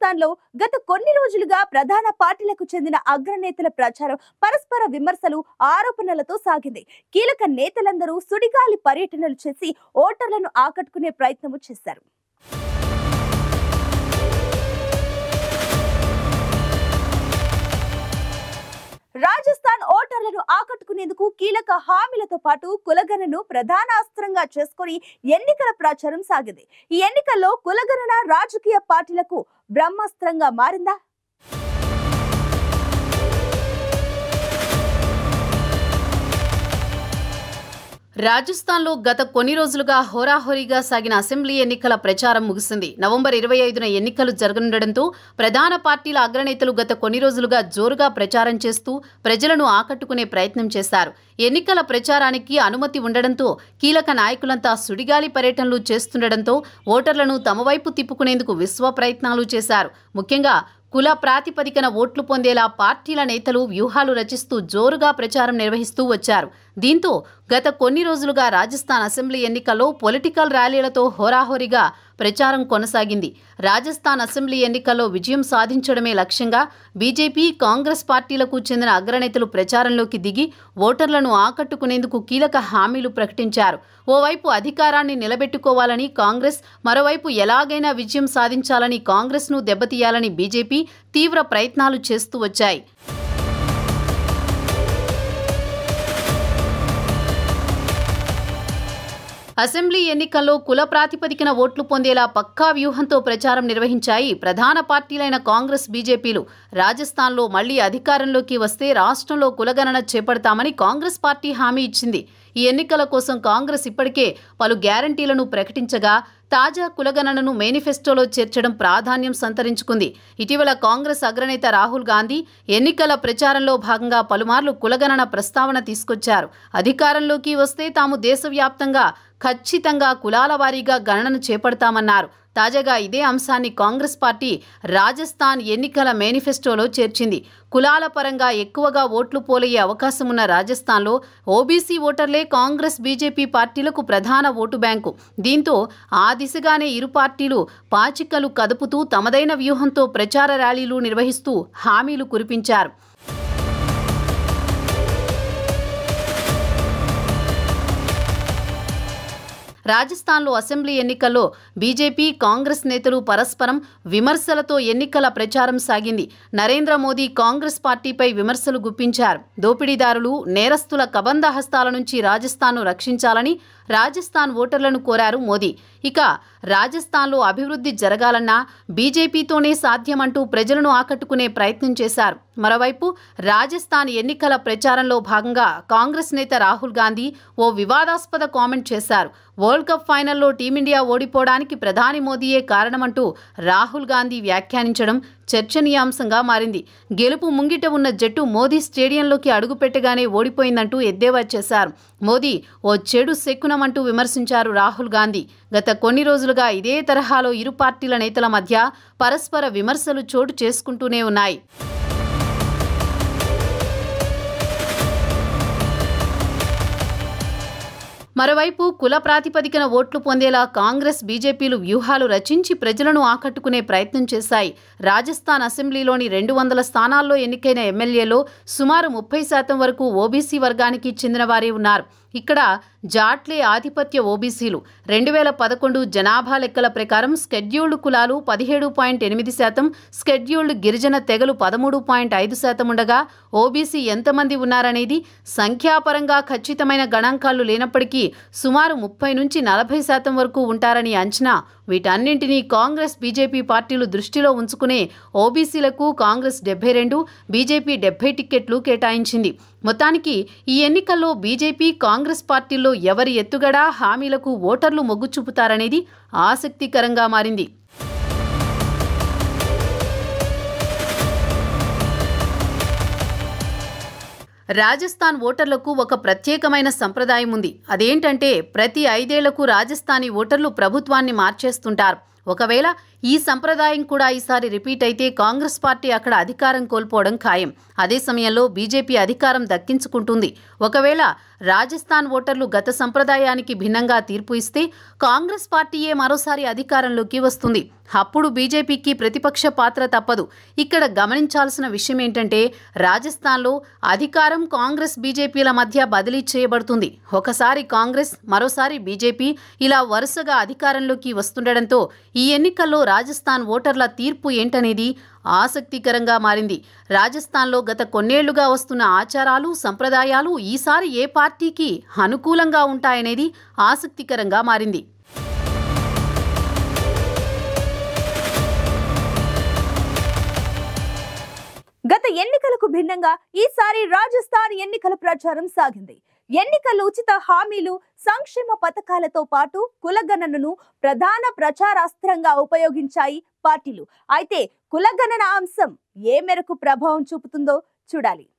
రాజస్థాన్ లో గత కొన్ని రోజులుగా ప్రధాన పార్టీలకు చెందిన అగ్రనేతల ప్రచారం పరస్పర విమర్శలు ఆరోపణలతో సాగింది కీలక నేతలందరూ సుడిగాలి పర్యటనలు చేసి ఓటర్లను ఆకట్టుకునే ప్రయత్నము చేశారు రాజస్థాన్ ఓటర్లను ఆకట్టుకునేందుకు కీలక హామీలతో పాటు కులగణను ప్రధాన అస్త్రంగా చేసుకొని ఎన్నికల ప్రచారం సాగింది ఈ ఎన్నికల్లో కులగణన రాజకీయ పార్టీలకు బ్రహ్మాస్త్రంగా మారిందా రాజస్థాన్లో గత కొన్ని రోజులుగా హోరాహోరీగా సాగిన అసెంబ్లీ ఎన్నికల ప్రచారం ముగిసింది నవంబర్ ఇరవై ఐదున ఎన్నికలు జరగనుండటంతో ప్రధాన పార్టీల అగ్రనేతలు గత కొన్ని రోజులుగా జోరుగా ప్రచారం చేస్తూ ప్రజలను ఆకట్టుకునే ప్రయత్నం చేశారు ఎన్నికల ప్రచారానికి అనుమతి ఉండడంతో కీలక నాయకులంతా సుడిగాలి పర్యటనలు చేస్తుండటంతో ఓటర్లను తమ వైపు తిప్పుకునేందుకు విశ్వ ప్రయత్నాలు చేశారు ముఖ్యంగా కుల ప్రాతిపదికన ఓట్లు పొందేలా పార్టీల నేతలు వ్యూహాలు రచిస్తూ జోరుగా ప్రచారం నిర్వహిస్తూ వచ్చారు దీంతో గత కొన్ని రోజులుగా రాజస్థాన్ అసెంబ్లీ ఎన్నికల్లో పొలిటికల్ ర్యాలీలతో హోరాహోరీగా ప్రచారం కొనసాగింది రాజస్థాన్ అసెంబ్లీ ఎన్నికల్లో విజయం సాధించడమే లక్ష్యంగా బీజేపీ కాంగ్రెస్ పార్టీలకు చెందిన అగ్రనేతలు ప్రచారంలోకి దిగి ఓటర్లను ఆకట్టుకునేందుకు కీలక హామీలు ప్రకటించారు ఓవైపు అధికారాన్ని నిలబెట్టుకోవాలని కాంగ్రెస్ మరోవైపు ఎలాగైనా విజయం సాధించాలని కాంగ్రెస్ను దెబ్బతీయాలని బీజేపీ తీవ్ర ప్రయత్నాలు చేస్తూ వచ్చాయి అసెంబ్లీ ఎన్నికల్లో కుల ప్రాతిపదికన ఓట్లు పొందేలా పక్కా వ్యూహంతో ప్రచారం నిర్వహించాయి ప్రధాన పార్టీలైన కాంగ్రెస్ బీజేపీలు రాజస్థాన్లో మళ్లీ అధికారంలోకి వస్తే రాష్ట్రంలో కులగణన చేపడతామని కాంగ్రెస్ పార్టీ హామీ ఇచ్చింది ఈ ఎన్నికల కోసం కాంగ్రెస్ ఇప్పటికే పలు గ్యారంటీలను ప్రకటించగా తాజా కులగణనను మేనిఫెస్టోలో చేర్చడం ప్రాధాన్యం సంతరించుకుంది ఇటీవల కాంగ్రెస్ అగ్రనేత రాహుల్ గాంధీ ఎన్నికల ప్రచారంలో భాగంగా పలుమార్లు కులగణన ప్రస్తావన తీసుకొచ్చారు అధికారంలోకి వస్తే తాము దేశవ్యాప్తంగా ఖచ్చితంగా కులాల వారీగా గణనను చేపడతామన్నారు తాజాగా ఇదే అంశాన్ని కాంగ్రెస్ పార్టీ రాజస్థాన్ ఎన్నికల మేనిఫెస్టోలో చేర్చింది కులాల పరంగా ఎక్కువగా ఓట్లు పోలయ్యే అవకాశం ఉన్న రాజస్థాన్లో ఓబీసీ ఓటర్లే కాంగ్రెస్ బీజేపీ పార్టీలకు ప్రధాన ఓటు బ్యాంకు దీంతో ఆ దిశగానే ఇరు పార్టీలు పాచికలు కదుపుతూ తమదైన వ్యూహంతో ప్రచార ర్యాలీలు నిర్వహిస్తూ హామీలు కురిపించారు రాజస్థాన్లో అసెంబ్లీ ఎన్నికల్లో బీజేపీ కాంగ్రెస్ నేతలు పరస్పరం విమర్శలతో ఎన్నికల ప్రచారం సాగింది నరేంద్ర మోదీ కాంగ్రెస్ పార్టీపై విమర్శలు గుప్పించారు దోపిడీదారులు నేరస్తుల కబంధ హస్తాల నుంచి రాజస్థాన్ను రక్షించాలని రాజస్థాన్ ఓటర్లను కోరారు మోదీ ఇక రాజస్థాన్లో అభివృద్ధి జరగాలన్నా బీజేపీతోనే సాధ్యమంటూ ప్రజలను ఆకట్టుకునే ప్రయత్నం చేశారు మరోవైపు రాజస్థాన్ ఎన్నికల ప్రచారంలో భాగంగా కాంగ్రెస్ నేత రాహుల్ గాంధీ ఓ వివాదాస్పద కామెంట్ చేశారు వరల్డ్ కప్ ఫైనల్లో టీమిండియా ఓడిపోవడానికి ప్రధాని మోదీయే కారణమంటూ రాహుల్ గాంధీ వ్యాఖ్యానించడం చర్చనీయాంశంగా మారింది గెలుపు ముంగిట ఉన్న జట్టు మోదీ స్టేడియంలోకి అడుగుపెట్టగానే ఓడిపోయిందంటూ ఎద్దేవా చేశారు మోదీ ఓ చెడు శక్కునమంటూ విమర్శించారు రాహుల్ గాంధీ గత కొన్ని రోజులుగా ఇదే తరహాలో ఇరు పార్టీల నేతల మధ్య పరస్పర విమర్శలు చోటు చేసుకుంటూనే ఉన్నాయి మరోవైపు కుల ప్రాతిపదికన ఓట్లు పొందేలా కాంగ్రెస్ బీజేపీలు వ్యూహాలు రచించి ప్రజలను ఆకట్టుకునే ప్రయత్నం చేశాయి రాజస్థాన్ అసెంబ్లీలోని రెండు వందల స్థానాల్లో ఎన్నికైన ఎమ్మెల్యేలో సుమారు ముప్పై శాతం వరకు ఓబీసీ వర్గానికి చెందిన వారే ఉన్నారు ఇక్కడ జాట్లే ఆధిపత్య ఓబీసీలు రెండు వేల పదకొండు జనాభా లెక్కల ప్రకారం స్కెడ్యూల్డ్ కులాలు పదిహేడు పాయింట్ ఎనిమిది శాతం స్కెడ్యూల్డ్ గిరిజన తెగలు పదమూడు పాయింట్ ఐదు శాతం ఉండగా ఓబీసీ ఎంతమంది ఉన్నారనేది సంఖ్యాపరంగా ఖచ్చితమైన గణాంకాలు లేనప్పటికీ సుమారు ముప్పై నుంచి నలభై శాతం వరకు ఉంటారని అంచనా వీటన్నింటినీ కాంగ్రెస్ బీజేపీ పార్టీలు దృష్టిలో ఉంచుకునే ఓబీసీలకు కాంగ్రెస్ డెబ్బై రెండు బీజేపీ డెబ్బై టిక్కెట్లు కేటాయించింది మొత్తానికి ఈ ఎన్నికల్లో బీజేపీ కాంగ్రెస్ పార్టీల్లో ఎవరి ఎత్తుగడ హామీలకు ఓటర్లు మొగ్గు చూపుతారనేది ఆసక్తికరంగా మారింది రాజస్థాన్ ఓటర్లకు ఒక ప్రత్యేకమైన సంప్రదాయం ఉంది అదేంటంటే ప్రతి ఐదేళ్లకు రాజస్థానీ ఓటర్లు ప్రభుత్వాన్ని మార్చేస్తుంటారు ఒకవేళ ఈ సంప్రదాయం కూడా ఈసారి రిపీట్ అయితే కాంగ్రెస్ పార్టీ అక్కడ అధికారం కోల్పోవడం ఖాయం అదే సమయంలో బీజేపీ అధికారం దక్కించుకుంటుంది ఒకవేళ రాజస్థాన్ ఓటర్లు గత సంప్రదాయానికి భిన్నంగా తీర్పు ఇస్తే కాంగ్రెస్ పార్టీయే మరోసారి అధికారంలోకి వస్తుంది అప్పుడు బీజేపీకి ప్రతిపక్ష పాత్ర తప్పదు ఇక్కడ గమనించాల్సిన విషయం ఏంటంటే రాజస్థాన్లో అధికారం కాంగ్రెస్ బీజేపీల మధ్య బదిలీ చేయబడుతుంది ఒకసారి కాంగ్రెస్ మరోసారి బీజేపీ ఇలా వరుసగా అధికారంలోకి వస్తుండటంతో ఈ ఎన్నికల్లో రాజస్థాన్ ఓటర్ల తీర్పు ఏంటనేది ఆసక్తికరంగా మారింది రాజస్థాన్లో గత కొన్నేళ్లుగా వస్తున్న ఆచారాలు సంప్రదాయాలు ఈసారి ఏ పార్టీకి అనుకూలంగా ఉంటాయనేది ఆసక్తికరంగా మారింది గత ఎన్నికలకు భిన్నంగా ఈసారి రాజస్థాన్ ఎన్నికల ప్రచారం సాగింది ఎన్నికల ఉచిత హామీలు సంక్షేమ పథకాలతో పాటు కులగణనను ప్రధాన ప్రచారాస్త్రంగా ఉపయోగించాయి పార్టీలు అయితే కులగణన అంశం ఏ మేరకు ప్రభావం చూపుతుందో చూడాలి